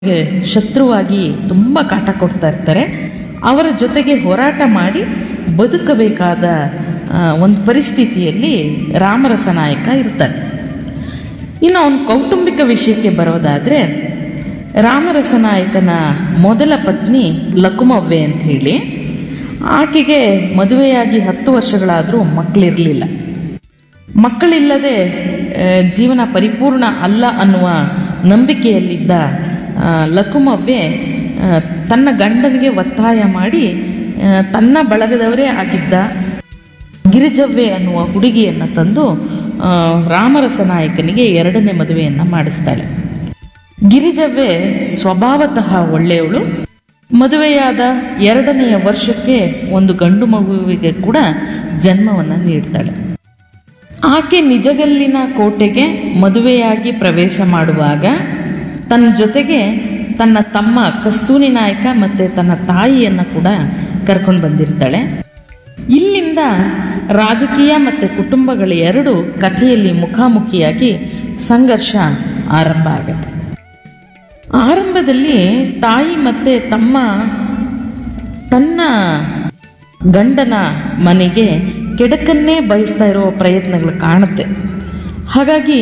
ಗೆ ಶತ್ರುವಾಗಿ ತುಂಬ ಕಾಟ ಕೊಡ್ತಾ ಇರ್ತಾರೆ ಅವರ ಜೊತೆಗೆ ಹೋರಾಟ ಮಾಡಿ ಬದುಕಬೇಕಾದ ಒಂದು ಪರಿಸ್ಥಿತಿಯಲ್ಲಿ ರಾಮರಸ ನಾಯಕ ಇರ್ತಾನೆ ಇನ್ನು ಅವನ ಕೌಟುಂಬಿಕ ವಿಷಯಕ್ಕೆ ಬರೋದಾದರೆ ರಾಮರಸ ನಾಯಕನ ಮೊದಲ ಪತ್ನಿ ಲಕುಮವ್ವೆ ಅಂತ ಹೇಳಿ ಆಕೆಗೆ ಮದುವೆಯಾಗಿ ಹತ್ತು ವರ್ಷಗಳಾದರೂ ಮಕ್ಕಳಿರಲಿಲ್ಲ ಮಕ್ಕಳಿಲ್ಲದೆ ಆ, ಜೀವನ ಪರಿಪೂರ್ಣ ಅಲ್ಲ ಅನ್ನುವ ನಂಬಿಕೆಯಲ್ಲಿದ್ದ ಆ, ಲಕುಮವ್ವೆ ಆ, ತನ್ನ ಗಂಡನಿಗೆ ಒತ್ತಾಯ ಮಾಡಿ ಆ, ತನ್ನ ಬಳಗದವರೇ ಆಗಿದ್ದ ಗಿರಿಜವ್ವೆ ಅನ್ನುವ ಹುಡುಗಿಯನ್ನು ತಂದು ಆ, ರಾಮರಸ ನಾಯಕನಿಗೆ ಎರಡನೇ ಮದುವೆಯನ್ನು ಮಾಡಿಸ್ತಾಳೆ ಗಿರಿಜವ್ವೆ ಸ್ವಭಾವತಃ ಒಳ್ಳೆಯವಳು ಮದುವೆಯಾದ ಎರಡನೆಯ ವರ್ಷಕ್ಕೆ ಒಂದು ಗಂಡು ಮಗುವಿಗೆ ಕೂಡ ಜನ್ಮವನ್ನು ನೀಡ್ತಾಳೆ ಆಕೆ ನಿಜಗಲ್ಲಿನ ಕೋಟೆಗೆ ಮದುವೆಯಾಗಿ ಪ್ರವೇಶ ಮಾಡುವಾಗ ತನ್ನ ಜೊತೆಗೆ ತನ್ನ ತಮ್ಮ ಕಸ್ತೂರಿ ನಾಯಕ ಮತ್ತು ತನ್ನ ತಾಯಿಯನ್ನು ಕೂಡ ಕರ್ಕೊಂಡು ಬಂದಿರ್ತಾಳೆ ಇಲ್ಲಿಂದ ರಾಜಕೀಯ ಮತ್ತು ಕುಟುಂಬಗಳ ಎರಡು ಕಥೆಯಲ್ಲಿ ಮುಖಾಮುಖಿಯಾಗಿ ಸಂಘರ್ಷ ಆರಂಭ ಆಗುತ್ತೆ ಆರಂಭದಲ್ಲಿ ತಾಯಿ ಮತ್ತು ತಮ್ಮ ತನ್ನ ಗಂಡನ ಮನೆಗೆ ಕೆಡಕನ್ನೇ ಬಯಸ್ತಾ ಇರೋ ಪ್ರಯತ್ನಗಳು ಕಾಣುತ್ತೆ ಹಾಗಾಗಿ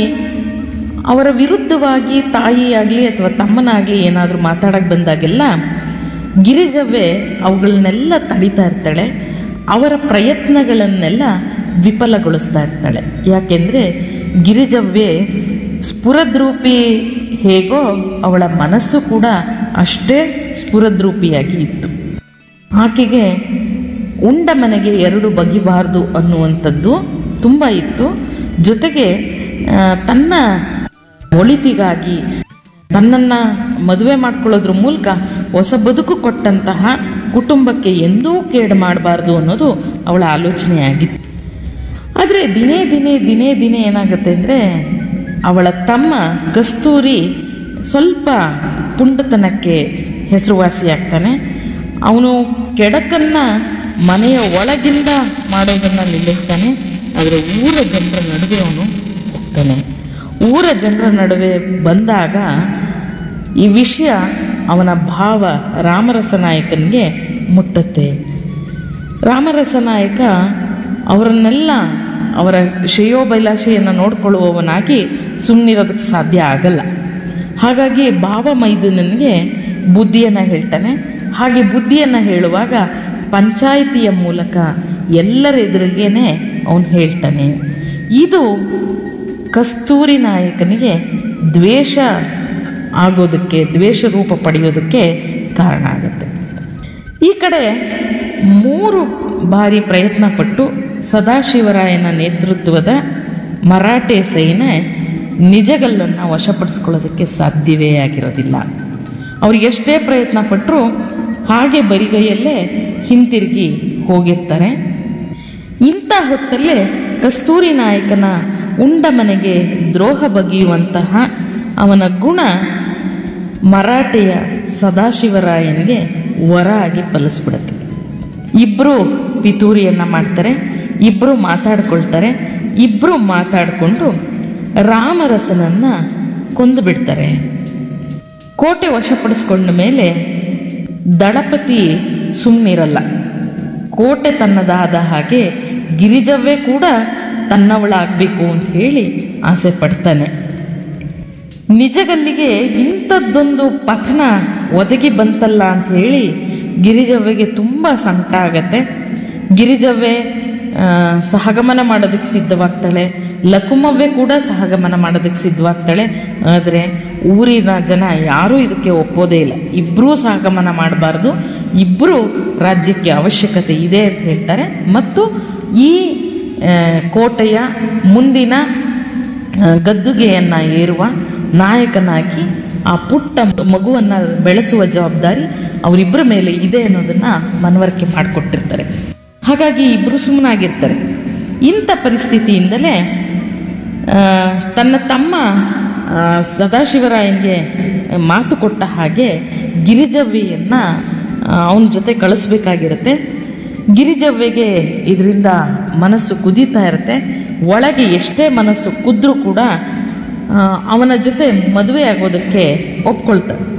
ಅವರ ವಿರುದ್ಧವಾಗಿ ತಾಯಿಯಾಗಲಿ ಅಥವಾ ತಮ್ಮನಾಗಲಿ ಏನಾದರೂ ಮಾತಾಡಕ್ಕೆ ಬಂದಾಗೆಲ್ಲ ಗಿರಿಜವ್ವೆ ಅವುಗಳನ್ನೆಲ್ಲ ತಡಿತಾ ಇರ್ತಾಳೆ ಅವರ ಪ್ರಯತ್ನಗಳನ್ನೆಲ್ಲ ವಿಫಲಗೊಳಿಸ್ತಾ ಇರ್ತಾಳೆ ಯಾಕೆಂದರೆ ಗಿರಿಜವ್ವೆ ಸ್ಫುರದ್ರೂಪಿ ಹೇಗೋ ಅವಳ ಮನಸ್ಸು ಕೂಡ ಅಷ್ಟೇ ಸ್ಫುರದ್ರೂಪಿಯಾಗಿ ಇತ್ತು ಆಕೆಗೆ ಉಂಡ ಮನೆಗೆ ಎರಡು ಬಗಿಬಾರ್ದು ಅನ್ನುವಂಥದ್ದು ತುಂಬ ಇತ್ತು ಜೊತೆಗೆ ಆ, ತನ್ನ ಒಳಿತಿಗಾಗಿ ತನ್ನನ್ನು ಮದುವೆ ಮಾಡ್ಕೊಳ್ಳೋದ್ರ ಮೂಲಕ ಹೊಸ ಬದುಕು ಕೊಟ್ಟಂತಹ ಕುಟುಂಬಕ್ಕೆ ಎಂದೂ ಕೇಡು ಮಾಡಬಾರ್ದು ಅನ್ನೋದು ಅವಳ ಆಲೋಚನೆಯಾಗಿತ್ತು ಆದರೆ ದಿನೇ ದಿನೇ ದಿನೇ ದಿನೇ ಏನಾಗುತ್ತೆ ಅಂದರೆ ಅವಳ ತಮ್ಮ ಕಸ್ತೂರಿ ಸ್ವಲ್ಪ ಪುಂಡತನಕ್ಕೆ ಹೆಸರುವಾಸಿಯಾಗ್ತಾನೆ ಅವನು ಕೆಡಕನ್ನು ಮನೆಯ ಒಳಗಿಂದ ಮಾಡೋದನ್ನು ನಿಲ್ಲಿಸ್ತಾನೆ ಆದರೆ ಊರ ಜನರ ನಡುವೆ ಅವನು ಹೋಗ್ತಾನೆ ಊರ ಜನರ ನಡುವೆ ಬಂದಾಗ ಈ ವಿಷಯ ಅವನ ಭಾವ ರಾಮರಸ ನಾಯಕನಿಗೆ ಮುಟ್ಟತ್ತೆ ರಾಮರಸ ನಾಯಕ ಅವರನ್ನೆಲ್ಲ ಅವರ ಶ್ರೇಯೋಭಿಲಾಷೆಯನ್ನು ನೋಡ್ಕೊಳ್ಳುವವನಾಗಿ ಸುಮ್ಮನಿರೋದಕ್ಕೆ ಸಾಧ್ಯ ಆಗಲ್ಲ ಹಾಗಾಗಿ ಭಾವ ಮೈದುನನಿಗೆ ಬುದ್ಧಿಯನ್ನು ಹೇಳ್ತಾನೆ ಹಾಗೆ ಬುದ್ಧಿಯನ್ನು ಹೇಳುವಾಗ ಪಂಚಾಯಿತಿಯ ಮೂಲಕ ಎಲ್ಲರ ಎದುರಿಗೇನೆ ಅವನು ಹೇಳ್ತಾನೆ ಇದು ಕಸ್ತೂರಿ ನಾಯಕನಿಗೆ ದ್ವೇಷ ಆಗೋದಕ್ಕೆ ದ್ವೇಷ ರೂಪ ಪಡೆಯೋದಕ್ಕೆ ಕಾರಣ ಆಗುತ್ತೆ ಈ ಕಡೆ ಮೂರು ಬಾರಿ ಪ್ರಯತ್ನ ಪಟ್ಟು ಸದಾಶಿವರಾಯನ ನೇತೃತ್ವದ ಮರಾಠೆ ಸೇನೆ ನಿಜಗಲ್ಲನ್ನು ವಶಪಡಿಸ್ಕೊಳ್ಳೋದಕ್ಕೆ ಸಾಧ್ಯವೇ ಆಗಿರೋದಿಲ್ಲ ಅವ್ರು ಎಷ್ಟೇ ಪ್ರಯತ್ನ ಪಟ್ಟರೂ ಹಾಗೆ ಬರಿಗೈಯಲ್ಲೇ ಹಿಂತಿರುಗಿ ಹೋಗಿರ್ತಾರೆ ಇಂಥ ಹೊತ್ತಲ್ಲೇ ಕಸ್ತೂರಿ ನಾಯಕನ ಉಂಡ ಮನೆಗೆ ದ್ರೋಹ ಬಗೆಯುವಂತಹ ಅವನ ಗುಣ ಮರಾಠೆಯ ಸದಾಶಿವರಾಯನಿಗೆ ವರ ಆಗಿ ಫಲಿಸ್ಬಿಡುತ್ತೆ ಇಬ್ಬರು ಪಿತೂರಿಯನ್ನು ಮಾಡ್ತಾರೆ ಇಬ್ಬರು ಮಾತಾಡ್ಕೊಳ್ತಾರೆ ಇಬ್ಬರು ಮಾತಾಡಿಕೊಂಡು ರಾಮರಸನನ್ನು ಕೊಂದು ಬಿಡ್ತಾರೆ ಕೋಟೆ ವಶಪಡಿಸ್ಕೊಂಡ ಮೇಲೆ ದಳಪತಿ ಸುಮ್ಮನಿರಲ್ಲ ಕೋಟೆ ತನ್ನದಾದ ಹಾಗೆ ಗಿರಿಜವ್ವೆ ಕೂಡ ತನ್ನವಳಾಗಬೇಕು ಅಂತ ಹೇಳಿ ಆಸೆ ಪಡ್ತಾನೆ ನಿಜಗಲ್ಲಿಗೆ ಇಂಥದ್ದೊಂದು ಪತನ ಒದಗಿ ಬಂತಲ್ಲ ಅಂತ ಹೇಳಿ ಗಿರಿಜವ್ವೆಗೆ ತುಂಬ ಸಂಕಟ ಆಗತ್ತೆ ಗಿರಿಜವ್ವೆ ಆ, ಸಹಗಮನ ಮಾಡೋದಕ್ಕೆ ಸಿದ್ಧವಾಗ್ತಾಳೆ ಲಕುಮವ್ವೆ ಕೂಡ ಸಹಗಮನ ಮಾಡೋದಕ್ಕೆ ಸಿದ್ಧವಾಗ್ತಾಳೆ ಆದರೆ ಊರಿನ ಜನ ಯಾರೂ ಇದಕ್ಕೆ ಒಪ್ಪೋದೇ ಇಲ್ಲ ಇಬ್ಬರೂ ಸಹಗಮನ ಮಾಡಬಾರ್ದು ಇಬ್ಬರು ರಾಜ್ಯಕ್ಕೆ ಅವಶ್ಯಕತೆ ಇದೆ ಅಂತ ಹೇಳ್ತಾರೆ ಮತ್ತು ಈ ಆ, ಕೋಟೆಯ ಮುಂದಿನ ಆ, ಗದ್ದುಗೆಯನ್ನು ಏರುವ ನಾಯಕನಾಗಿ ಆ ಪುಟ್ಟ ಮಗುವನ್ನು ಬೆಳೆಸುವ ಜವಾಬ್ದಾರಿ ಅವರಿಬ್ಬರ ಮೇಲೆ ಇದೆ ಅನ್ನೋದನ್ನು ಮನವರಿಕೆ ಮಾಡಿಕೊಟ್ಟಿರ್ತಾರೆ ಹಾಗಾಗಿ ಇಬ್ಬರು ಸುಮ್ಮನಾಗಿರ್ತಾರೆ ಇಂಥ ಪರಿಸ್ಥಿತಿಯಿಂದಲೇ ಆ, ತನ್ನ ತಮ್ಮ ಆ, ಸದಾಶಿವರಾಯನಿಗೆ ಮಾತು ಕೊಟ್ಟ ಹಾಗೆ ಗಿರಿಜವ್ವೆಯನ್ನು ಅವನ ಜೊತೆ ಕಳಿಸ್ಬೇಕಾಗಿರುತ್ತೆ ಗಿರಿಜವ್ವೆಗೆ ಇದರಿಂದ ಮನಸ್ಸು ಕುದೀತಾ ಇರುತ್ತೆ ಒಳಗೆ ಎಷ್ಟೇ ಮನಸ್ಸು ಕುದ್ರೂ ಕೂಡ ಆ, ಅವನ ಜೊತೆ ಮದುವೆ ಆಗೋದಕ್ಕೆ ಒಪ್ಕೊಳ್ತಾರೆ